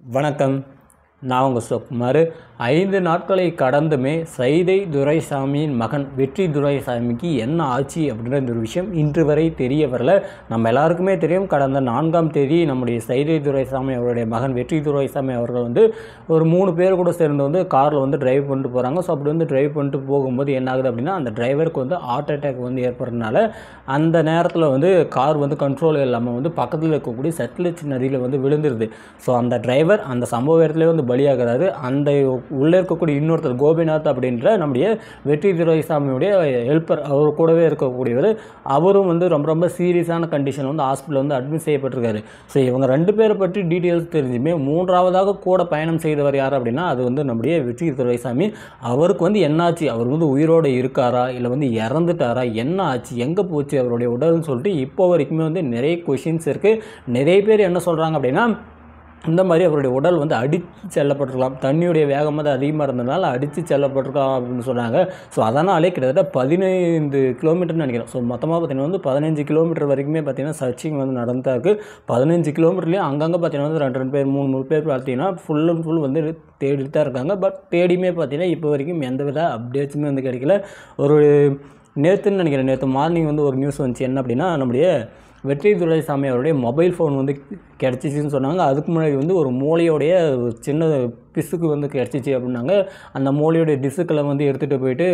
வணக்கம் நான் உங்கள் சுகுமார் ஐந்து நாட்களை கடந்துமே சைதை துரைசாமியின் மகன் வெற்றி துரைசாமிக்கு என்ன ஆச்சு அப்படின்ற இந்த ஒரு விஷயம் இன்று வரை தெரிய வரல நம்ம எல்லாருக்குமே தெரியும் கடந்த நான்காம் தேதி நம்முடைய சைதை துரைசாமி அவருடைய மகன் வெற்றி துரைசாமி அவர்கள் வந்து ஒரு மூணு பேர் கூட சேர்ந்து வந்து காரில் வந்து டிரைவ் பண்ணிட்டு போகிறாங்க ஸோ அப்படி வந்து டிரைவ் பண்ணிட்டு போகும்போது என்ன ஆகுது அப்படின்னா அந்த டிரைவருக்கு வந்து ஹார்ட் அட்டாக் வந்து ஏற்படுறதுனால அந்த நேரத்தில் வந்து கார் வந்து கண்ட்ரோல் இல்லாமல் வந்து பக்கத்தில் இருக்கக்கூடிய சட்லஜ் நதியில் வந்து விழுந்துருது ஸோ அந்த டிரைவர் அந்த சம்பவ இடத்துல வந்து பலியாகிறாரு அந்த உள்ளே இருக்கக்கூடிய இன்னொருத்தர் கோபிநாத் அப்படின்ற நம்முடைய வெற்றி துரைசாமியுடைய ஹெல்ப்பர் அவர் கூடவே இருக்கக்கூடியவர் அவரும் வந்து ரொம்ப ரொம்ப சீரியஸான கண்டிஷன் வந்து ஹாஸ்பிட்டலில் வந்து அட்மிட் செய்யப்பட்டிருக்காரு ஸோ இவங்க ரெண்டு பேரை பற்றி டீட்டெயில்ஸ் தெரிஞ்சுமே மூன்றாவதாக கூட பயணம் செய்தவர் யார் அப்படின்னா அது வந்து நம்முடைய வெற்றி துரைசாமி அவருக்கு வந்து என்னாச்சு அவர் வந்து உயிரோடு இருக்காரா இல்லை வந்து இறந்துட்டாரா என்ன ஆச்சு எங்கே போச்சு அவருடைய உடல்னு சொல்லிட்டு இப்போ வரைக்குமே வந்து நிறைய கொஷின்ஸ் இருக்குது நிறைய பேர் என்ன சொல்கிறாங்க அப்படின்னா இந்த மாதிரி அவருடைய உடல் வந்து அடித்து செல்லப்பட்டிருக்கலாம் தண்ணியுடைய வேகம் வந்து அதிகமாக இருந்ததுனால அடித்து செல்லப்பட்டிருக்கலாம் அப்படின்னு சொன்னாங்க ஸோ அதனாலே கிட்டத்தட்ட பதினைந்து கிலோமீட்டர்னு நினைக்கிறேன் ஸோ மொத்தமாக பார்த்தீங்கன்னா வந்து பதினஞ்சு கிலோமீட்டர் வரைக்குமே பார்த்தீங்கன்னா சர்ச்சிங் வந்து நடந்தாக்கு பதினஞ்சு கிலோமீட்டர்லேயும் அங்கங்கே பார்த்தீங்கன்னா வந்து ரெண்டு ரெண்டு பேர் மூணு மூணு பேர் பார்த்தீங்கன்னா ஃபுல் அண்ட் ஃபுல் வந்து தேடிட்டு தான் இருக்காங்க பட் தேடியுமே பார்த்தீங்கன்னா இப்போ வரைக்கும் எந்த வித அப்டேட்ஸுமே வந்து கிடைக்கல ஒரு நேற்றுன்னு நினைக்கிறேன் நேற்று மார்னிங் வந்து ஒரு நியூஸ் வந்துச்சு என்ன அப்படின்னா நம்முடைய வெற்றி துரைசாமி அவருடைய மொபைல் ஃபோன் வந்து கிடச்சிச்சின்னு சொன்னாங்க அதுக்கு முன்னாடி வந்து ஒரு மூளையோடைய ஒரு சின்ன பிசுக்கு வந்து கிடச்சிச்சு அப்படின்னாங்க அந்த மூளையோடைய டிசுக்களை வந்து எடுத்துகிட்டு போயிட்டு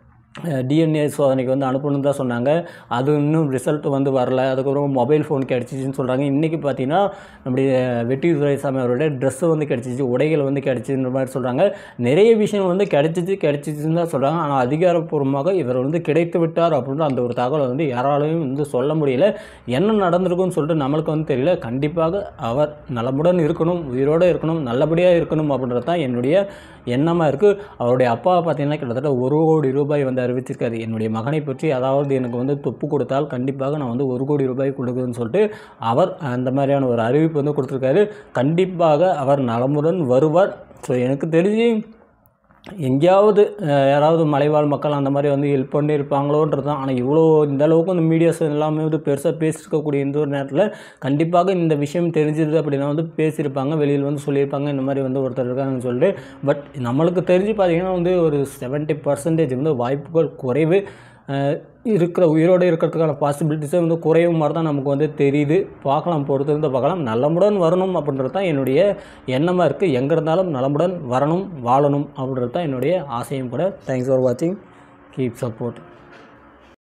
டிஎன்ஏ சோதனைக்கு வந்து அனுப்பணும்னு தான் சொன்னாங்க அது இன்னும் ரிசல்ட் வந்து வரல அதுக்கப்புறம் மொபைல் ஃபோன் கிடச்சிச்சின்னு சொல்கிறாங்க இன்றைக்கி பார்த்தீங்கன்னா நம்முடைய வெற்றி துரைசாமி அவருடைய ட்ரெஸ்ஸு வந்து கிடச்சிச்சு உடைகள் வந்து கிடச்சின்ற மாதிரி சொல்கிறாங்க நிறைய விஷயம் வந்து கிடச்சிச்சு கிடச்சிச்சின்னு தான் சொல்கிறாங்க ஆனால் அதிகாரப்பூர்வமாக இவர் வந்து கிடைத்து விட்டார் அப்படின்ற அந்த ஒரு தகவலை வந்து யாராலையும் வந்து சொல்ல முடியல என்ன நடந்திருக்குன்னு சொல்லிட்டு நம்மளுக்கு வந்து தெரியல கண்டிப்பாக அவர் நலமுடன் இருக்கணும் உயிரோடு இருக்கணும் நல்லபடியாக இருக்கணும் அப்படின்றது தான் என்னுடைய எண்ணமாக இருக்குது அவருடைய அப்பா பார்த்தீங்கன்னா கிட்டத்தட்ட ஒரு கோடி ரூபாய் வந்து அறிவிச்சிருக்காரு என்னுடைய மகனை பற்றி அதாவது எனக்கு வந்து துப்பு கொடுத்தால் கண்டிப்பாக நான் வந்து ஒரு கோடி ரூபாய் கொடுக்குறேன்னு சொல்லிட்டு அவர் அந்த மாதிரியான ஒரு அறிவிப்பு வந்து கொடுத்துருக்காரு கண்டிப்பாக அவர் நலமுடன் வருவார் ஸோ எனக்கு தெரிஞ்சு எங்கேயாவது அஹ், யாராவது மலைவாழ் மக்கள் அந்த மாதிரி வந்து ஹெல்ப் பண்ணி இருப்பாங்களோன்றது தான் ஆனால் இவ்வளோ இந்த அளவுக்கு அந்த மீடியாஸ் எல்லாமே வந்து பெருசாக பேசியிருக்கக்கூடிய இந்த ஒரு நேரத்தில் கண்டிப்பாக இந்த விஷயம் தெரிஞ்சது அப்படின்னா வந்து பேசியிருப்பாங்க வெளியில் வந்து சொல்லியிருப்பாங்க இந்த மாதிரி வந்து ஒருத்தர் இருக்காங்கன்னு சொல்லிட்டு பட் நம்மளுக்கு தெரிஞ்சு பார்த்தீங்கன்னா வந்து ஒரு செவன்ட்டி பர்சன்டேஜ் வந்து வாய்ப்புகள் குறைவு அஹ், இருக்கிற உயிரோடு இருக்கிறதுக்கான பாசிபிலிட்டிஸே வந்து குறைவு மாதிரி தான் நமக்கு வந்து தெரியுது பார்க்கலாம் பொறுத்து இருந்து பார்க்கலாம் நலமுடன் வரணும் அப்படின்றது தான் என்னுடைய எண்ணமாக இருக்குது எங்கே இருந்தாலும் நலமுடன் வரணும் வாழணும் அப்படின்றது தான் என்னுடைய ஆசையும் கூட தேங்க்ஸ் ஃபார் வாட்சிங் கீப் சப்போர்ட்